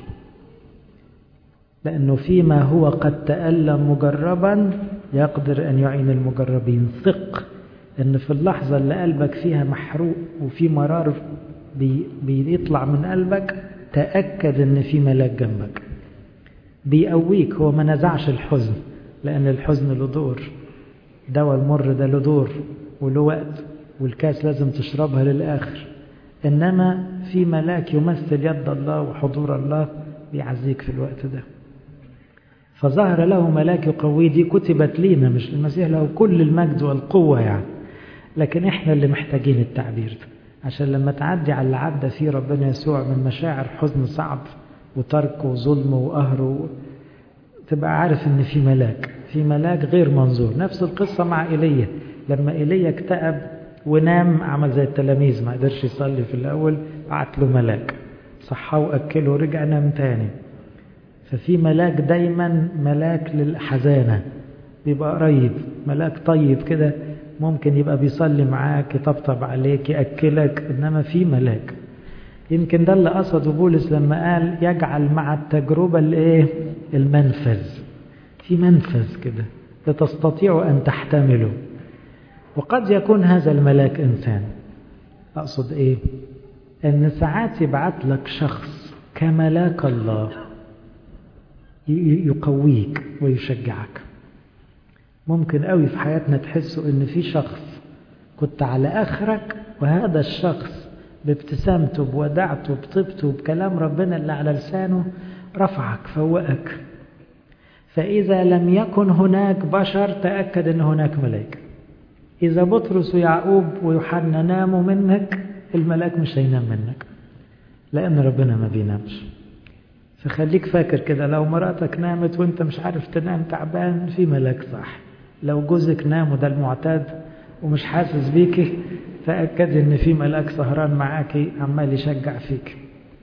لانه فيما هو قد تالم مجربا يقدر ان يعين المجربين ثق ان في اللحظه اللي قلبك فيها محروق وفي مرار بي بيطلع من قلبك تاكد ان في ملاك جنبك بيقويك هو ما نزعش الحزن لأن الحزن له دور دواء المر ده له دور وله وقت والكاس لازم تشربها للآخر إنما في ملاك يمثل يد الله وحضور الله بيعزيك في الوقت ده فظهر له ملاك يقويه دي كتبت لينا مش المسيح له كل المجد والقوة يعني لكن احنا اللي محتاجين التعبير ده عشان لما تعدي على اللي عدى فيه ربنا يسوع من مشاعر حزن صعب وترك وظلم وقهر تبقى عارف ان في ملاك في ملاك غير منظور نفس القصة مع إيليا لما إيليا اكتئب ونام عمل زي التلاميذ ما قدرش يصلي في الأول بعت له ملاك صحاه وأكله ورجع نام تاني ففي ملاك دايما ملاك للحزانة بيبقى قريب ملاك طيب كده ممكن يبقى بيصلي معاك يطبطب عليك يأكلك إنما في ملاك يمكن ده اللي قصده بولس لما قال يجعل مع التجربة الايه المنفذ في منفذ كده لتستطيع أن تحتمله وقد يكون هذا الملاك إنسان أقصد إيه أن ساعات يبعت لك شخص كملاك الله يقويك ويشجعك ممكن قوي في حياتنا تحسوا ان في شخص كنت على اخرك وهذا الشخص بابتسامته بودعته بطيبته بكلام ربنا اللي على لسانه رفعك فوقك فإذا لم يكن هناك بشر تأكد أن هناك ملائكة إذا بطرس ويعقوب ويوحنا ناموا منك الملاك مش هينام منك لأن ربنا ما بينامش فخليك فاكر كده لو مراتك نامت وانت مش عارف تنام تعبان في ملاك صح لو جوزك نام وده المعتاد ومش حاسس بيكي تأكد ان في ملاك سهران معاكي عمال يشجع فيك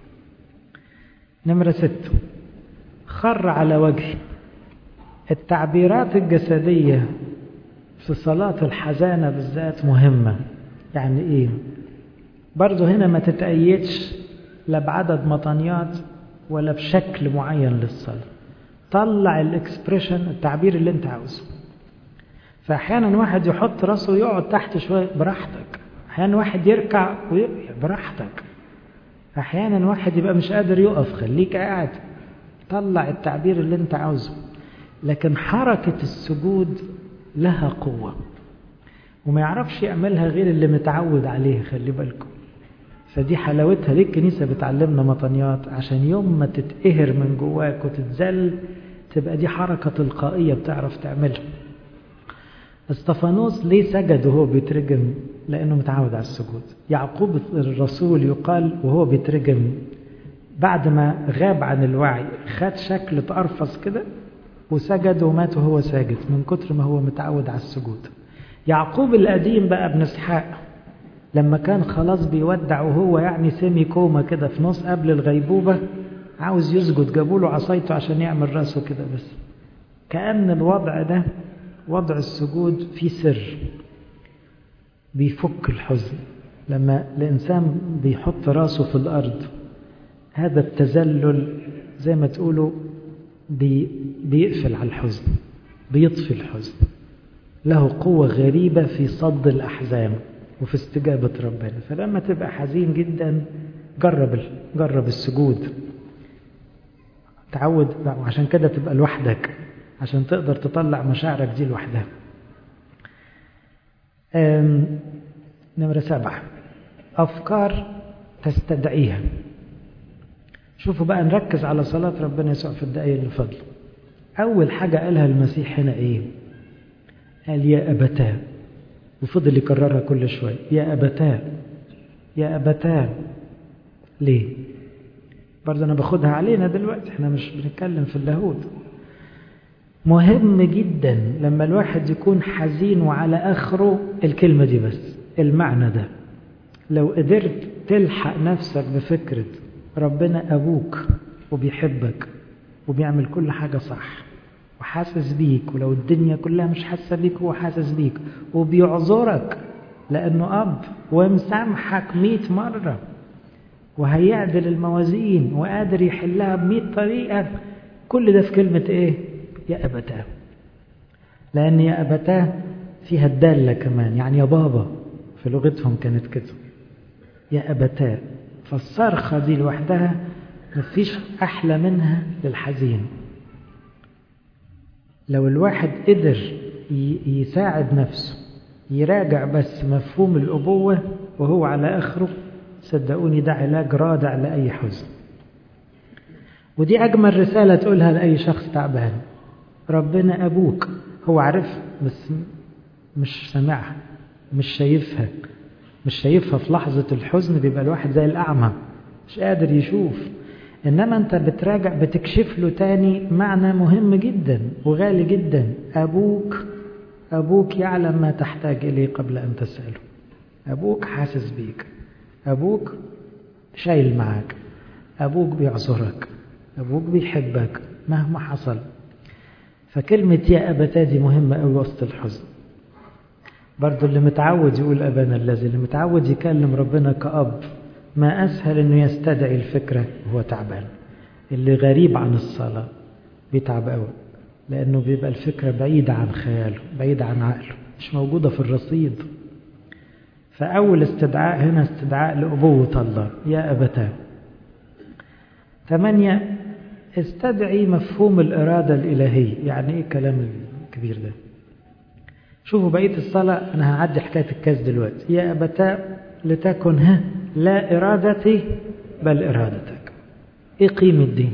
نمرة ست خر على وجهي التعبيرات الجسدية في صلاة الحزانة بالذات مهمة يعني ايه برضو هنا ما تتأيدش لا بعدد مطنيات ولا بشكل معين للصلاة طلع الاكسبريشن التعبير اللي انت عاوزه فاحيانا واحد يحط راسه ويقعد تحت شويه براحتك احيانا واحد يركع ويركع براحتك أحيانا واحد يبقى مش قادر يقف خليك قاعد طلع التعبير اللي انت عاوزه لكن حركة السجود لها قوة وما يعرفش يعملها غير اللي متعود عليه خلي بالكم فدي حلاوتها ليه الكنيسة بتعلمنا مطنيات عشان يوم ما تتقهر من جواك وتتذل تبقى دي حركة تلقائية بتعرف تعملها استفانوس ليه سجد وهو بيترجم لأنه متعود على السجود يعقوب الرسول يقال وهو بيترجم بعد ما غاب عن الوعي خد شكل تقرفص كده وسجد ومات وهو ساجد من كتر ما هو متعود على السجود يعقوب القديم بقى ابن اسحاق لما كان خلاص بيودع وهو يعني سيمي كوما كده في نص قبل الغيبوبة عاوز يسجد جابوا له عصايته عشان يعمل راسه كده بس كأن الوضع ده وضع السجود فيه سر بيفك الحزن لما الإنسان بيحط راسه في الأرض هذا التذلل زي ما تقولوا بي بيقفل على الحزن بيطفي الحزن له قوة غريبة في صد الأحزان وفي استجابة ربنا فلما تبقى حزين جدا جرب جرب السجود تعود وعشان كده تبقى لوحدك عشان تقدر تطلع مشاعرك دي لوحدها نمرة سبعة أفكار تستدعيها شوفوا بقى نركز على صلاة ربنا يسوع في الدقايق اللي فضل أول حاجة قالها المسيح هنا إيه قال يا أبتاه وفضل يكررها كل شوية يا أبتاه يا أبتاه ليه برضه أنا باخدها علينا دلوقتي احنا مش بنتكلم في اللاهوت مهم جدا لما الواحد يكون حزين وعلى آخره الكلمة دي بس المعنى ده لو قدرت تلحق نفسك بفكرة ربنا أبوك وبيحبك وبيعمل كل حاجة صح وحاسس بيك ولو الدنيا كلها مش حاسة بيك هو حاسس بيك وبيعذرك لأنه أب ومسامحك مئة مرة وهيعدل الموازين وقادر يحلها بمئة طريقة كل ده في كلمة إيه؟ يا أبتاه لأن يا أبتاه فيها الدالة كمان يعني يا بابا في لغتهم كانت كده يا أبتاه فالصرخة دي لوحدها مفيش أحلى منها للحزين لو الواحد قدر يساعد نفسه يراجع بس مفهوم الأبوة وهو على آخره صدقوني ده علاج رادع لأي حزن ودي أجمل رسالة تقولها لأي شخص تعبان ربنا أبوك هو عارف بس مش سامعها مش شايفها مش شايفها في لحظة الحزن بيبقى الواحد زي الأعمى مش قادر يشوف إنما أنت بتراجع بتكشف له تاني معنى مهم جدا وغالي جدا أبوك أبوك يعلم ما تحتاج إليه قبل أن تسأله أبوك حاسس بيك أبوك شايل معاك أبوك بيعذرك أبوك بيحبك مهما حصل فكلمة يا أبتا دي مهمة أوي وسط الحزن برضو اللي متعود يقول أبانا الذي اللي متعود يكلم ربنا كأب ما أسهل أنه يستدعي الفكرة وهو تعبان اللي غريب عن الصلاة بيتعب قوي لأنه بيبقى الفكرة بعيدة عن خياله بعيدة عن عقله مش موجودة في الرصيد فأول استدعاء هنا استدعاء لأبوة الله يا أبتاه ثمانية استدعي مفهوم الإرادة الإلهية يعني إيه الكلام الكبير ده شوفوا بقية الصلاة أنا هعدي حكاية الكاس دلوقتي يا أبتاه لتكن ها لا إرادتي بل إرادتك إيه قيمة دي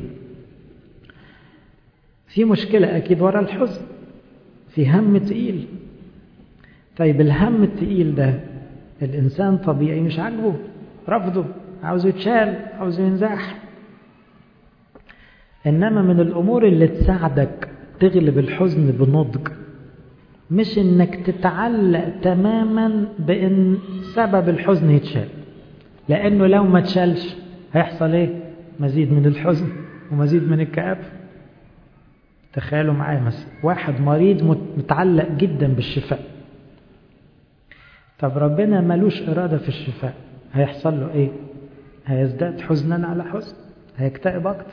في مشكلة أكيد ورا الحزن في هم تقيل طيب الهم التقيل ده الإنسان طبيعي مش عاجبه رفضه عاوز يتشال عاوز ينزاح إنما من الأمور اللي تساعدك تغلب الحزن بنضج مش إنك تتعلق تماما بإن سبب الحزن يتشال لأنه لو ما تشالش هيحصل إيه مزيد من الحزن ومزيد من الكآبة تخيلوا معايا مثلا واحد مريض متعلق جدا بالشفاء طب ربنا ملوش إرادة في الشفاء هيحصل له إيه هيزداد حزنا على حزن هيكتئب أكتر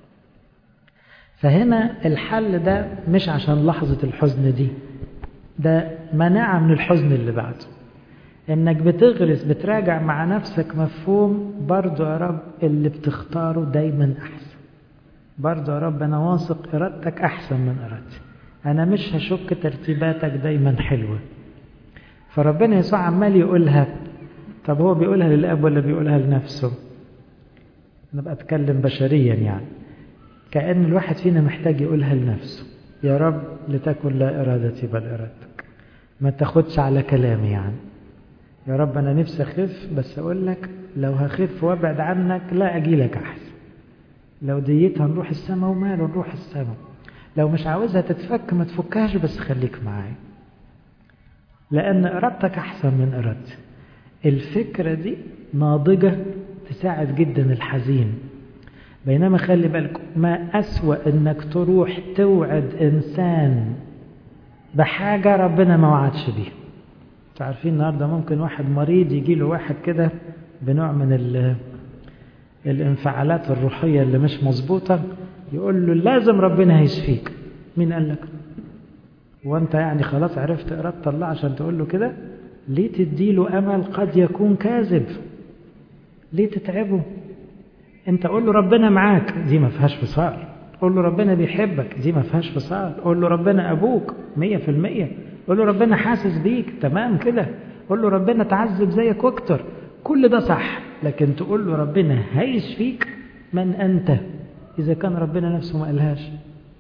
فهنا الحل ده مش عشان لحظة الحزن دي ده مناعة من الحزن اللي بعده انك بتغرس بتراجع مع نفسك مفهوم برضو يا رب اللي بتختاره دايما احسن برضو يا رب انا واثق ارادتك احسن من ارادتي انا مش هشك ترتيباتك دايما حلوة فربنا يسوع عمال يقولها طب هو بيقولها للاب ولا بيقولها لنفسه انا بتكلم بشريا يعني كأن الواحد فينا محتاج يقولها لنفسه يا رب لتكن لا ارادتي بل ارادتك ما تاخدش على كلامي يعني يا رب أنا نفسي أخف بس أقول لك لو هخف وابعد عنك لا أجي لك أحسن لو ديتها نروح السماء وماله نروح السماء لو مش عاوزها تتفك ما تفكهاش بس خليك معايا لأن إرادتك أحسن من إرادتي الفكرة دي ناضجة تساعد جدا الحزين بينما خلي بالكم ما أسوأ إنك تروح توعد إنسان بحاجة ربنا ما وعدش بيها عارفين النهارده ممكن واحد مريض يجي له واحد كده بنوع من الانفعالات الروحية اللي مش مظبوطة يقول له لازم ربنا هيشفيك مين قال لك وانت يعني خلاص عرفت إرادة الله عشان تقول له كده ليه تديله أمل قد يكون كاذب ليه تتعبه انت قول له ربنا معاك دي ما فيهاش فصال قول له ربنا بيحبك دي ما فيهاش فصال قول له ربنا أبوك مية في المية قول له ربنا حاسس بيك تمام كده قول له ربنا تعذب زيك واكتر كل ده صح لكن تقول له ربنا هيشفيك من أنت إذا كان ربنا نفسه ما قالهاش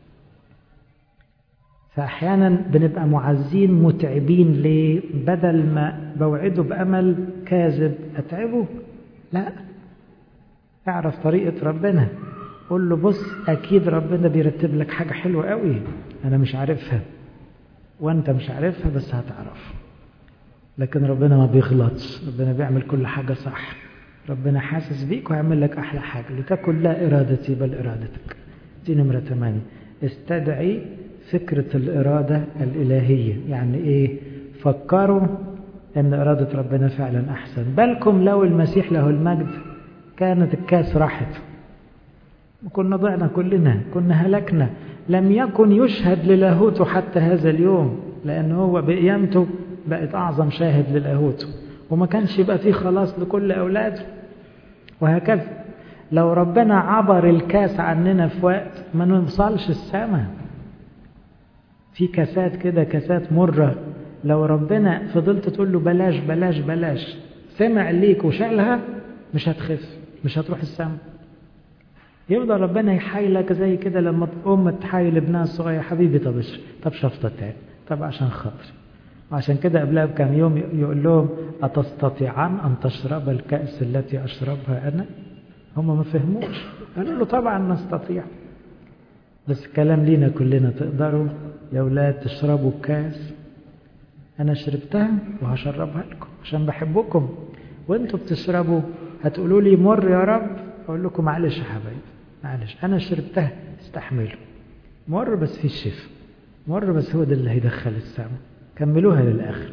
فأحيانا بنبقى معزين متعبين ليه بدل ما بوعده بأمل كاذب أتعبه لا اعرف طريقة ربنا قول له بص أكيد ربنا بيرتب لك حاجة حلوة قوي أنا مش عارفها وانت مش عارفها بس هتعرف لكن ربنا ما بيغلطش ربنا بيعمل كل حاجة صح ربنا حاسس بيك ويعمل لك أحلى حاجة لتكن لا إرادتي بل إرادتك دي نمرة 8 استدعي فكرة الإرادة الإلهية يعني إيه فكروا أن إرادة ربنا فعلا أحسن بالكم لو المسيح له المجد كانت الكاس راحت كنا ضعنا كلنا كنا هلكنا لم يكن يشهد للاهوته حتى هذا اليوم لأن هو بقيامته بقت أعظم شاهد للاهوته وما كانش يبقى فيه خلاص لكل أولاده وهكذا لو ربنا عبر الكاس عننا في وقت ما نوصلش السماء في كاسات كده كاسات مرة لو ربنا فضلت تقول له بلاش بلاش بلاش سمع ليك وشالها مش هتخف مش هتروح السماء يفضل ربنا يحايلك زي كده لما أم تحايل ابنها الصغير حبيبي طب طب شفطة تاني طب عشان خاطري وعشان كده قبلها بكام يوم يقول لهم أتستطيعان أن تشرب الكأس التي أشربها أنا هم ما فهموش قالوا له طبعا نستطيع بس الكلام لينا كلنا تقدروا يا أولاد تشربوا الكأس أنا شربتها وهشربها لكم عشان بحبكم وانتوا بتشربوا هتقولوا لي مر يا رب أقول لكم معلش يا حبايبي معلش أنا شربتها استحملوا مر بس في الشفاء مر بس هو ده اللي هيدخل السماء كملوها للآخر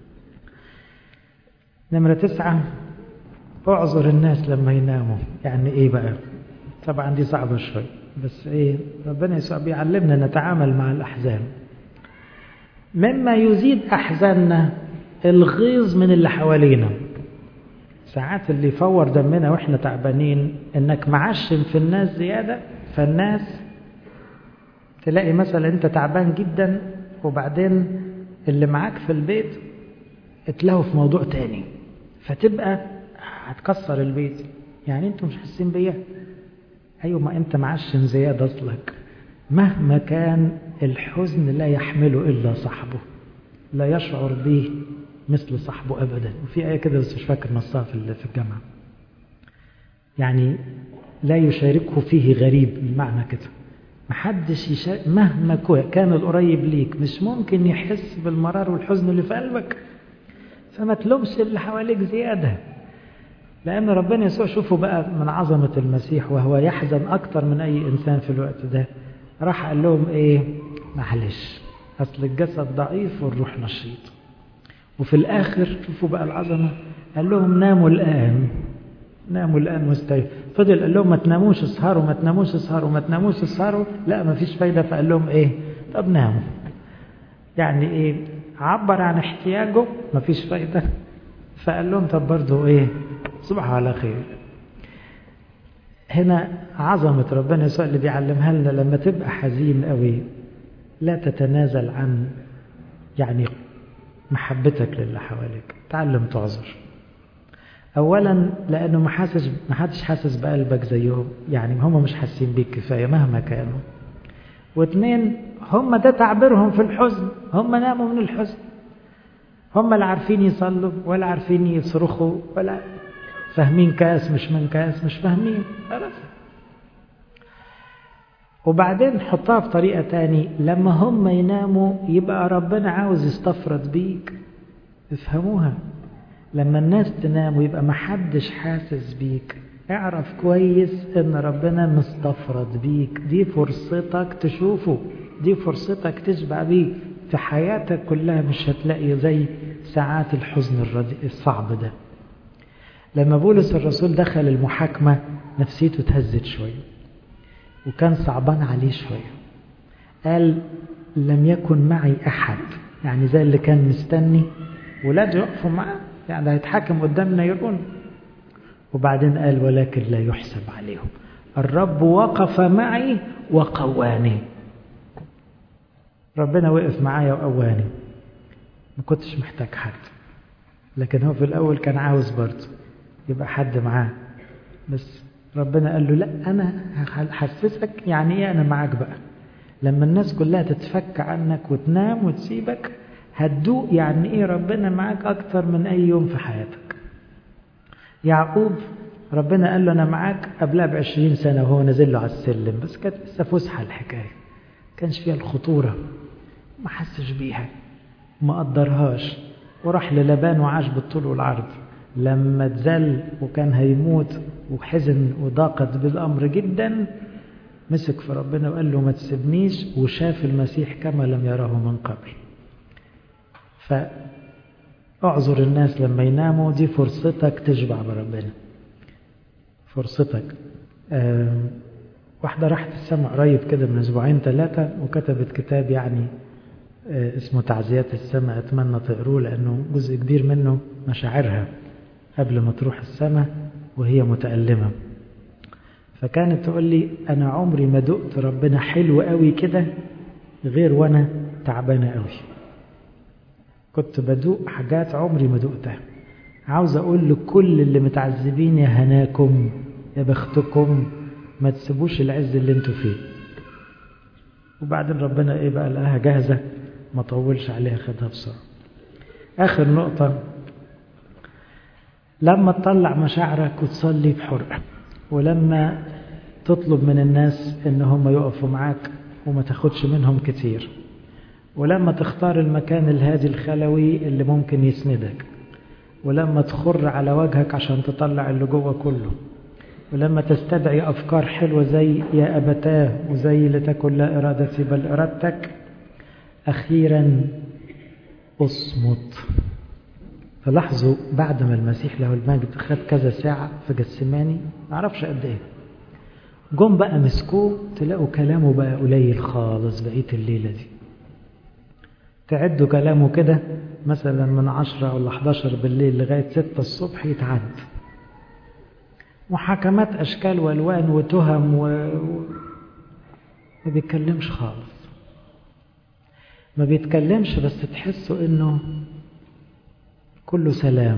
نمرة تسعة اعذر الناس لما يناموا يعني ايه بقى طبعا دي صعبة شوي بس ايه ربنا يسوع بيعلمنا نتعامل مع الأحزان مما يزيد أحزاننا الغيظ من اللي حوالينا ساعات اللي يفور دمنا واحنا تعبانين انك معشم في الناس زيادة فالناس تلاقي مثلا انت تعبان جدا وبعدين اللي معاك في البيت اتلهوا في موضوع تاني فتبقى هتكسر البيت يعني انتوا مش حاسين بيا ايوه ما انت معشم زيادة اصلك مهما كان الحزن لا يحمله الا صاحبه لا يشعر به مثل صاحبه ابدا وفي ايه كده بس مش فاكر نصها في في الجامعه يعني لا يشاركه فيه غريب المعنى كده محدش يشارك مهما كان القريب ليك مش ممكن يحس بالمرار والحزن اللي في قلبك فما تلومش اللي حواليك زياده لأن ربنا يسوع شوفوا بقى من عظمة المسيح وهو يحزن أكتر من أي إنسان في الوقت ده راح قال لهم إيه معلش أصل الجسد ضعيف والروح نشيط وفي الآخر شوفوا بقى العظمة قال لهم ناموا الآن ناموا الآن مستيقظ فضل قال لهم ما تناموش اسهروا ما تناموش اسهروا ما تناموش اسهروا لا ما فيش فايدة فقال لهم إيه طب ناموا يعني إيه عبر عن احتياجه ما فيش فايدة فقال لهم طب برضه ايه صبحوا على خير هنا عظمة ربنا يسوع اللي بيعلمها لنا لما تبقى حزين قوي لا تتنازل عن يعني محبتك للي حواليك تعلم تعذر اولا لانه ما حاسس ما حدش حاسس بقلبك زيهم يعني هم مش حاسين بيك كفايه مهما كانوا واثنين هم ده تعبيرهم في الحزن هم ناموا من الحزن هم لا عارفين يصلوا ولا عارفين يصرخوا ولا فاهمين كاس مش من كاس مش فاهمين خلاص وبعدين حطها بطريقة تاني لما هم يناموا يبقى ربنا عاوز يستفرد بيك افهموها لما الناس تنام ويبقى محدش حاسس بيك اعرف كويس ان ربنا مستفرد بيك دي فرصتك تشوفه دي فرصتك تشبع بيه في حياتك كلها مش هتلاقي زي ساعات الحزن الرديء الصعب ده لما بولس الرسول دخل المحاكمة نفسيته اتهزت شوية وكان صعبان عليه شوية قال لم يكن معي أحد يعني زي اللي كان مستني ولاده يقفوا معاه يعني هيتحاكم قدامنا يرون وبعدين قال ولكن لا يحسب عليهم الرب وقف معي وقواني ربنا وقف معايا وقواني ما كنتش محتاج حد لكن هو في الأول كان عاوز برضه يبقى حد معاه بس ربنا قال له لا أنا هحسسك يعني إيه أنا معاك بقى لما الناس كلها تتفك عنك وتنام وتسيبك هتدوق يعني إيه ربنا معاك أكتر من أي يوم في حياتك يعقوب ربنا قال له أنا معاك قبلها بعشرين سنة وهو نازل له على السلم بس كانت لسه فسحة الحكاية كانش فيها الخطورة ما حسش بيها ما قدرهاش وراح للبان وعاش بالطول والعرض لما اتزل وكان هيموت وحزن وضاقت بالأمر جدا مسك في ربنا وقال له ما تسيبنيش وشاف المسيح كما لم يره من قبل فاعذر الناس لما يناموا دي فرصتك تشبع بربنا فرصتك واحدة راحت السماء قريب كده من أسبوعين ثلاثة وكتبت كتاب يعني اسمه تعزيات السماء أتمنى تقروه لأنه جزء كبير منه مشاعرها قبل ما تروح السماء وهي متألمة فكانت تقول لي أنا عمري ما دقت ربنا حلو قوي كده غير وأنا تعبانة قوي كنت بدوق حاجات عمري ما دقتها عاوز أقول لكل اللي متعذبين يا هناكم يا بختكم ما تسيبوش العز اللي انتوا فيه وبعدين ربنا ايه بقى لقاها جاهزة ما طولش عليها خدها بسرعة آخر نقطة لما تطلع مشاعرك وتصلي بحرقة ولما تطلب من الناس ان هم يقفوا معاك وما تاخدش منهم كتير ولما تختار المكان الهادي الخلوي اللي ممكن يسندك ولما تخر على وجهك عشان تطلع اللي جوه كله ولما تستدعي أفكار حلوة زي يا أبتاه وزي لتكن لا إرادتي بل إرادتك أخيرا أصمت فلاحظوا بعد ما المسيح له المجد خد كذا ساعة في جسماني ما أعرفش قد إيه جم بقى مسكوه تلاقوا كلامه بقى قليل خالص بقية الليلة دي تعدوا كلامه كده مثلا من عشرة ولا 11 بالليل لغاية ستة الصبح يتعد محاكمات أشكال وألوان وتهم و... ما بيتكلمش خالص ما بيتكلمش بس تحسوا إنه كله سلام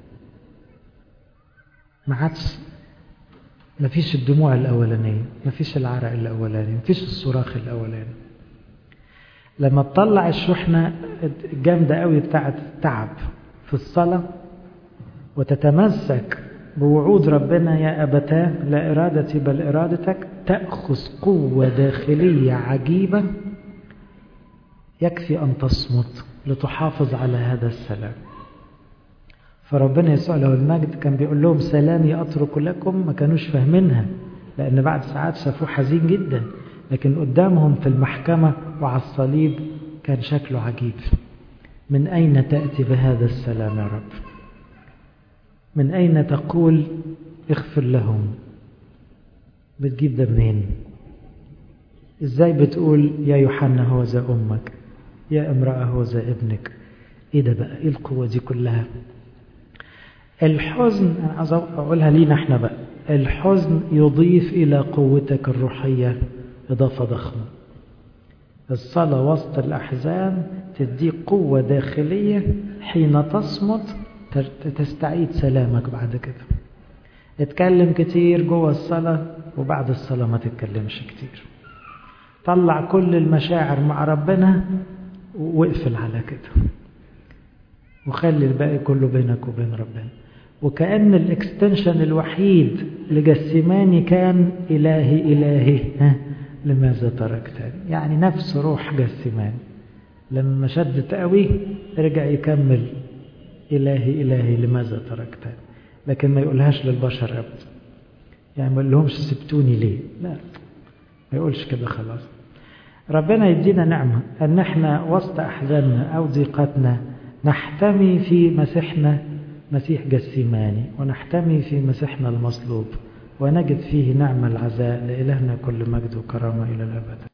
ما عادش ما فيش الدموع الأولانية ما فيش العرق الأولاني ما فيش الصراخ الأولاني لما تطلع الشحنة الجامدة قوي بتاعت التعب في الصلاة وتتمسك بوعود ربنا يا أبتاه لا إرادتي بل إرادتك تأخذ قوة داخلية عجيبة يكفي أن تصمت لتحافظ على هذا السلام فربنا يسوع له المجد كان بيقول لهم سلامي أترك لكم ما كانوش فاهمينها لأن بعد ساعات شافوه حزين جدا لكن قدامهم في المحكمة وعلى الصليب كان شكله عجيب من أين تأتي بهذا السلام يا رب من أين تقول اغفر لهم بتجيب ده منين ازاي بتقول يا يوحنا هو ذا أمك يا امرأة هو ذا ابنك ايه ده بقى ايه القوة دي كلها الحزن أنا عاوز أقولها لينا احنا بقى الحزن يضيف إلى قوتك الروحية إضافة ضخمة الصلاة وسط الأحزان تديك قوة داخلية حين تصمت تستعيد سلامك بعد كده اتكلم كتير جوه الصلاة وبعد الصلاة ما تتكلمش كتير طلع كل المشاعر مع ربنا واقفل على كده وخلي الباقي كله بينك وبين ربنا وكأن الاكستنشن الوحيد لجسماني كان إلهي إلهي ها لماذا تركتني يعني نفس روح جسماني لما شدت قوي رجع يكمل إلهي إلهي لماذا تركتني لكن ما يقولهاش للبشر أبدا يعني ما يقولهمش سبتوني ليه لا ما يقولش كده خلاص ربنا يدينا نعمة أن احنا وسط أحزاننا أو ضيقاتنا نحتمي في مسيحنا مسيح جسيماني ونحتمي في مسيحنا المصلوب ونجد فيه نعم العزاء لإلهنا كل مجد وكرامة إلى الأبد